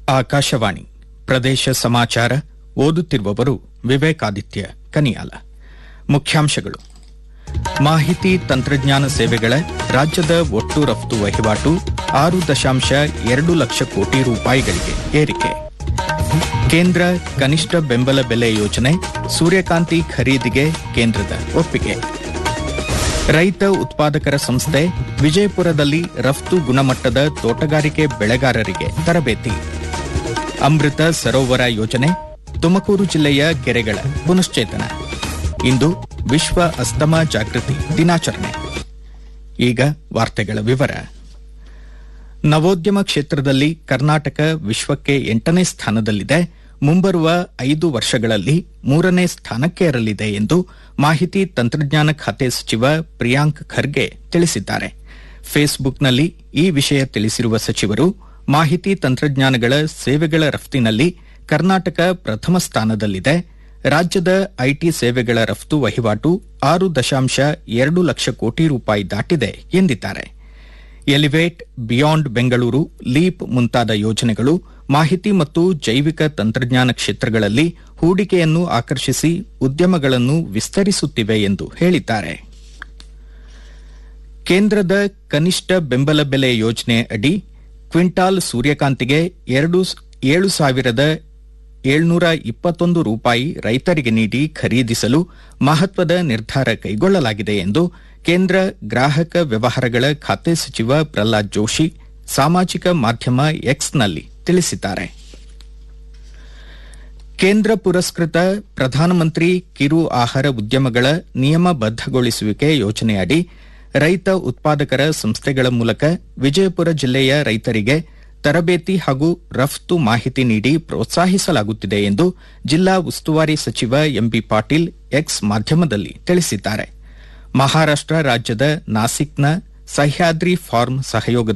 ಆಕಾಶವಾಣಿ ಪ್ರದೇಶ ಸಮಾಚಾರ ಓದುತ್ತಿರುವವರು ವಿವೇಕಾದಿತ್ಯ ಕನಿಯಾಲ ಮುಖ್ಯಾಂಶಗಳು ಮಾಹಿತಿ ತಂತ್ರಜ್ಞಾನ ಸೇವೆಗಳ ರಾಜ್ಯದ ಒಟ್ಟು ರಫ್ತು ವಹಿವಾಟು ಆರು ದಶಾಂಶ ಎರಡು ಲಕ್ಷ ಕೋಟಿ ರೂಪಾಯಿಗಳಿಗೆ ಏರಿಕೆ ಕೇಂದ್ರ ಕನಿಷ್ಠ ಬೆಂಬಲ ಬೆಲೆ ಯೋಜನೆ ಸೂರ್ಯಕಾಂತಿ ಖರೀದಿಗೆ ಕೇಂದ್ರದ ಒಪ್ಪಿಗೆ ರೈತ ಉತ್ಪಾದಕರ ಸಂಸ್ಥೆ ವಿಜಯಪುರದಲ್ಲಿ ರಫ್ತು ಗುಣಮಟ್ಟದ ತೋಟಗಾರಿಕೆ ಬೆಳೆಗಾರರಿಗೆ ತರಬೇತಿ ಅಮೃತ ಸರೋವರ ಯೋಜನೆ ತುಮಕೂರು ಜಿಲ್ಲೆಯ ಕೆರೆಗಳ ಪುನಶ್ಚೇತನ ಇಂದು ವಿಶ್ವ ಅಸ್ತಮ ಜಾಗೃತಿ ದಿನಾಚರಣೆ ಈಗ ವಾರ್ತೆಗಳ ವಿವರ ನವೋದ್ಯಮ ಕ್ಷೇತ್ರದಲ್ಲಿ ಕರ್ನಾಟಕ ವಿಶ್ವಕ್ಕೆ ಎಂಟನೇ ಸ್ಥಾನದಲ್ಲಿದೆ ಮುಂಬರುವ ಐದು ವರ್ಷಗಳಲ್ಲಿ ಮೂರನೇ ಸ್ಥಾನಕ್ಕೇರಲಿದೆ ಎಂದು ಮಾಹಿತಿ ತಂತ್ರಜ್ಞಾನ ಖಾತೆ ಸಚಿವ ಪ್ರಿಯಾಂಕ್ ಖರ್ಗೆ ತಿಳಿಸಿದ್ದಾರೆ ಫೇಸ್ಬುಕ್ನಲ್ಲಿ ಈ ವಿಷಯ ತಿಳಿಸಿರುವ ಸಚಿವರು ಮಾಹಿತಿ ತಂತ್ರಜ್ಞಾನಗಳ ಸೇವೆಗಳ ರಫ್ತಿನಲ್ಲಿ ಕರ್ನಾಟಕ ಪ್ರಥಮ ಸ್ಥಾನದಲ್ಲಿದೆ ರಾಜ್ಯದ ಐಟಿ ಸೇವೆಗಳ ರಫ್ತು ವಹಿವಾಟು ಆರು ದಶಾಂಶ ಎರಡು ಲಕ್ಷ ಕೋಟಿ ರೂಪಾಯಿ ದಾಟಿದೆ ಎಂದಿದ್ದಾರೆ ಎಲಿವೇಟ್ ಬಿಯಾಂಡ್ ಬೆಂಗಳೂರು ಲೀಪ್ ಮುಂತಾದ ಯೋಜನೆಗಳು ಮಾಹಿತಿ ಮತ್ತು ಜೈವಿಕ ತಂತ್ರಜ್ಞಾನ ಕ್ಷೇತ್ರಗಳಲ್ಲಿ ಹೂಡಿಕೆಯನ್ನು ಆಕರ್ಷಿಸಿ ಉದ್ಯಮಗಳನ್ನು ವಿಸ್ತರಿಸುತ್ತಿವೆ ಎಂದು ಹೇಳಿದ್ದಾರೆ ಕೇಂದ್ರದ ಕನಿಷ್ಠ ಬೆಂಬಲ ಬೆಲೆ ಯೋಜನೆ ಅಡಿ ಕ್ವಿಂಟಾಲ್ ಸೂರ್ಯಕಾಂತಿಗೆ ಎರಡು ಏಳು ಸಾವಿರದ ಏಳ್ನೂರ ಇಪ್ಪತ್ತೊಂದು ರೂಪಾಯಿ ರೈತರಿಗೆ ನೀಡಿ ಖರೀದಿಸಲು ಮಹತ್ವದ ನಿರ್ಧಾರ ಕೈಗೊಳ್ಳಲಾಗಿದೆ ಎಂದು ಕೇಂದ್ರ ಗ್ರಾಹಕ ವ್ಯವಹಾರಗಳ ಖಾತೆ ಸಚಿವ ಪ್ರಹ್ಲಾದ್ ಜೋಶಿ ಸಾಮಾಜಿಕ ಮಾಧ್ಯಮ ಎಕ್ಸ್ನಲ್ಲಿ ತಿಳಿಸಿದ್ದಾರೆ ಕೇಂದ್ರ ಪುರಸ್ಕೃತ ಪ್ರಧಾನಮಂತ್ರಿ ಕಿರು ಆಹಾರ ಉದ್ಯಮಗಳ ನಿಯಮಬದ್ದಗೊಳಿಸುವಿಕೆ ಯೋಜನೆಯಡಿ ರೈತ ಉತ್ಪಾದಕರ ಸಂಸ್ಥೆಗಳ ಮೂಲಕ ವಿಜಯಪುರ ಜಿಲ್ಲೆಯ ರೈತರಿಗೆ ತರಬೇತಿ ಹಾಗೂ ರಫ್ತು ಮಾಹಿತಿ ನೀಡಿ ಪ್ರೋತ್ಸಾಹಿಸಲಾಗುತ್ತಿದೆ ಎಂದು ಜಿಲ್ಲಾ ಉಸ್ತುವಾರಿ ಸಚಿವ ಎಂಬಿ ಪಾಟೀಲ್ ಎಕ್ಸ್ ಮಾಧ್ಯಮದಲ್ಲಿ ತಿಳಿಸಿದ್ದಾರೆ ಮಹಾರಾಷ್ಟ ರಾಜ್ಯದ ನಾಸಿಕ್ನ ಸಹ್ಯಾದ್ರಿ ಫಾರ್ಮ್ ಸಹಯೋಗದಲ್ಲಿ